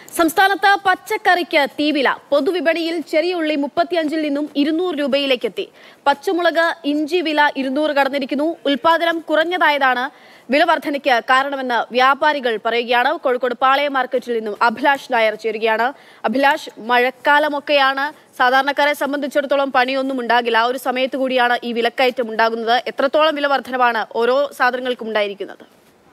സംസ്ഥാനത്ത് പച്ചക്കറിക്ക് തീവില പൊതുവിപണിയിൽ ചെറിയ ഉള്ളി മുപ്പത്തിയഞ്ചിൽ നിന്നും ഇരുന്നൂറ് രൂപയിലേക്ക് എത്തി പച്ചമുളക് ഇഞ്ചി വില ഇരുന്നൂറ് കടന്നിരിക്കുന്നു ഉൽപാദനം കുറഞ്ഞതായതാണ് വില വർധനയ്ക്ക് കാരണമെന്ന് വ്യാപാരികൾ പറയുകയാണ് കോഴിക്കോട് പാളയം മാർക്കറ്റിൽ നിന്നും അഭിലാഷ് നായർ ചേരുകയാണ് അഭിലാഷ് മഴക്കാലമൊക്കെയാണ് സാധാരണക്കാരെ സംബന്ധിച്ചിടത്തോളം പണിയൊന്നും ഉണ്ടാകില്ല ആ ഒരു സമയത്ത് കൂടിയാണ് ഈ വിലക്കയറ്റം ഉണ്ടാകുന്നത് എത്രത്തോളം വില വർധനവാണ് ഓരോ സാധനങ്ങൾക്കും ഉണ്ടായിരിക്കുന്നത്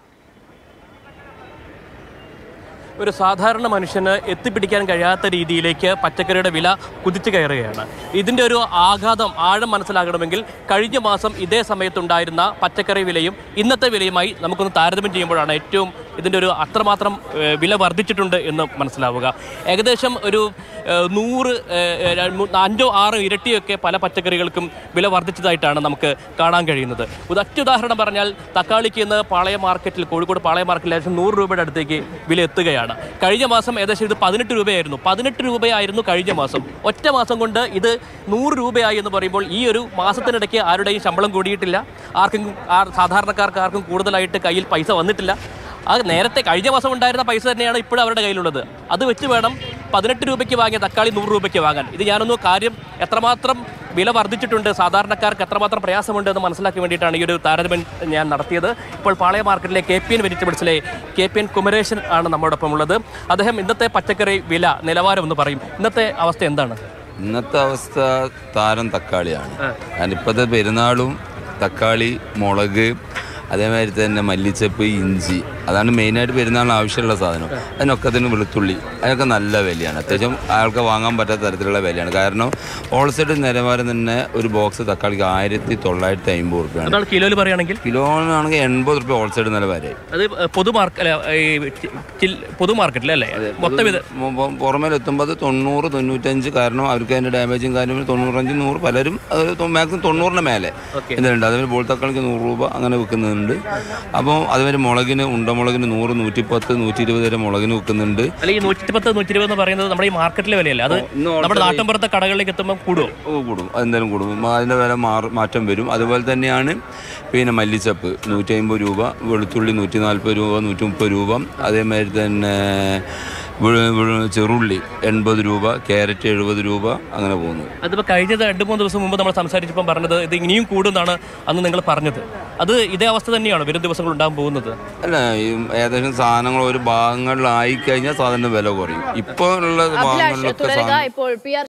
ഒരു സാധാരണ മനുഷ്യന് എത്തിപ്പിടിക്കാൻ കഴിയാത്ത രീതിയിലേക്ക് പച്ചക്കറിയുടെ വില കുതിച്ചു കയറുകയാണ് ഇതിൻ്റെ ഒരു ആഘാതം ആഴം മനസ്സിലാകണമെങ്കിൽ കഴിഞ്ഞ മാസം ഇതേ സമയത്തുണ്ടായിരുന്ന പച്ചക്കറി വിലയും ഇന്നത്തെ വിലയുമായി നമുക്കൊന്ന് താരതമ്യം ചെയ്യുമ്പോഴാണ് ഏറ്റവും ഇതിൻ്റെ ഒരു അത്രമാത്രം ഏഹ്, വില വർദ്ധിച്ചിട്ടുണ്ട് എന്ന് മനസ്സിലാവുക ഏകദേശം ഒരു ഏഹ്, നൂറ് ഏഹ്, ര- മു- അഞ്ചോ ആറോ ഇരട്ടിയൊക്കെ പല പച്ചക്കറികൾക്കും വില വർദ്ധിച്ചതായിട്ടാണ് നമുക്ക് കാണാൻ കഴിയുന്നത് ഒരു അത്യുദാഹരണം പറഞ്ഞാൽ തക്കാളിക്ക് ഇന്ന് പാളയം മാർക്കറ്റിൽ കോഴിക്കോട് പാളയം മാർക്കറ്റിൽ ഏകദേശം നൂറ് രൂപയുടെ അടുത്തേക്ക് വില എത്തുകയാണ് കഴിഞ്ഞ മാസം ഏകദേശം ഇത് പതിനെട്ട് രൂപയായിരുന്നു പതിനെട്ട് രൂപയായിരുന്നു കഴിഞ്ഞ മാസം ഒറ്റ മാസം കൊണ്ട് ഇത് നൂറ് രൂപയായി എന്ന് പറയുമ്പോൾ ഈ ഒരു മാസത്തിനിടയ്ക്ക് ആരുടെയും ശമ്പളം കൂടിയിട്ടില്ല ആർക്കും ആ സാധാരണക്കാർക്ക് ആർക്കും കൂടുതലായിട്ട് കയ്യിൽ പൈസ വന്നിട്ടില്ല അത് നേരത്തെ കഴിഞ്ഞ മാസം ഉണ്ടായിരുന്ന പൈസ തന്നെയാണ് ഇപ്പോഴും അവരുടെ കയ്യിലുള്ളത് അത് വെച്ച് വേണം പതിനെട്ട് രൂപയ്ക്ക് വാങ്ങിയ തക്കാളി നൂറ് രൂപയ്ക്ക് വാങ്ങാൻ ഇത് ഞാനൊന്ന് കാര്യം എത്രമാത്രം വില വർദ്ധിച്ചിട്ടുണ്ട് സാധാരണക്കാർക്ക് എത്രമാത്രം പ്രയാസമുണ്ട് എന്ന് മനസ്സിലാക്കി വേണ്ടിയിട്ടാണ് ഈ ഒരു താരതമ്യം ഞാൻ നടത്തിയത് ഇപ്പോൾ പാളയ മാർക്കറ്റിലെ കെ പി എൻ വെജിറ്റബിൾസിലെ കെ പി എൻ കുമരേശൻ ആണ് നമ്മോടൊപ്പം ഉള്ളത് അദ്ദേഹം ഇന്നത്തെ പച്ചക്കറി വില നിലവാരം എന്ന് പറയും ഇന്നത്തെ അവസ്ഥ എന്താണ് ഇന്നത്തെ അവസ്ഥ താരം തക്കാളിയാണ് കാരണം ഇപ്പോഴത്തെ പെരുന്നാളും തക്കാളി മുളക് അതേമാതിരി തന്നെ മല്ലിച്ചപ്പ് ഇഞ്ചി അതാണ് മെയിനായിട്ട് പെരുന്നാളിന് ആവശ്യമുള്ള സാധനം അതിനൊക്കെ തന്നെ വെളുത്തുള്ളി അതിനൊക്കെ നല്ല വിലയാണ് അത്യാവശ്യം ആൾക്ക് വാങ്ങാൻ പറ്റാത്ത തരത്തിലുള്ള വിലയാണ് കാരണം ഹോൾസെയിൽ നിലവാരം തന്നെ ഒരു ബോക്സ് തക്കാളിക്ക് ആയിരത്തി തൊള്ളായിരത്തി അമ്പത് റുപ്യാണ് അതാണ് കിലോയിൽ പറയുകയാണെങ്കിൽ കിലോനാണെങ്കിൽ എൺപത് റുപ്യ ഹോൾസെയിൽ നിലവാരമായി അത് പൊതു മാർക്കറ്റ് പൊതു മാർക്കറ്റിൽ അല്ലേ മൊത്തം ഇത് പുറമേൽ എത്തുമ്പോൾ തൊണ്ണൂറ് തൊണ്ണൂറ്റഞ്ച് കാരണം അവർക്ക് അതിൻ്റെ ഡാമേജും കാര്യങ്ങളും തൊണ്ണൂറഞ്ച് നൂറ് പലരും മാക്സിമം തൊണ്ണൂറിന് മേലെ Okay. എന്തുണ്ട് അതേപോലെ ബോൾ തക്കാളിക്ക് നൂറ് രൂപ അങ്ങനെ വിൽക്കുന്നുണ്ട് അപ്പോൾ അതുമാതിരി മുളകിന് ഉണ്ടമുളകിന് നൂറ് നൂറ്റിപ്പത്ത് നൂറ്റി ഇരുപത് വരെ മുളകിന് വിൽക്കുന്നുണ്ട് അല്ല ഈ നൂറ്റി പത്ത് നൂറ്റി ഇരുപത് എന്ന് പറയുന്നത് നമ്മുടെ ഈ മാർക്കറ്റിലെ വിലയല്ലേ അത് ഇന്ന് നമ്മുടെ നാട്ടിൻപുറത്തെ കടകളിലേക്ക് എത്തുമ്പോൾ കൂടുമോ ഓ, കൂടും അതെന്തായാലും കൂടും അതിൻ്റെ വില മാറും മാറ്റം വരും അതുപോലെ തന്നെയാണ് പിന്നെ മല്ലിച്ചപ്പ് നൂറ്റി അമ്പത് രൂപ വെളുത്തുള്ളി നൂറ്റി നാൽപ്പത് രൂപ നൂറ്റി മുപ്പത് രൂപ അതേമാതിരി തന്നെ വെ- വെ- ചെറുള്ളി എൺപത് രൂപ ക്യാരറ്റ് എഴുപത് രൂപ അങ്ങനെ പോകുന്നു അതിപ്പോൾ കഴിഞ്ഞ രണ്ട് മൂന്ന് ദിവസം മുമ്പ് നമ്മൾ സംസാരിച്ചപ്പോൾ പറഞ്ഞത് ഇത് ഇനിയും കൂടുമെന്നാണ് അന്ന് നിങ്ങൾ പറഞ്ഞത് അത് ഇതേ അവസ്ഥ തന്നെയാണോ വരും ദിവസങ്ങൾ ഉണ്ടാകാൻ പോകുന്നത് അല്ല ഈ ഏകദേശം സാധനങ്ങൾ ഒരു ഭാഗങ്ങളിലായി കഴിഞ്ഞാൽ സാധനം വില കുറയും ഇപ്പോൾ ഉള്ള അഭിലാഷ് ഭാഗങ്ങളിലൊക്കെ തുടരുക സാധനം ഇപ്പോൾ പി ആർ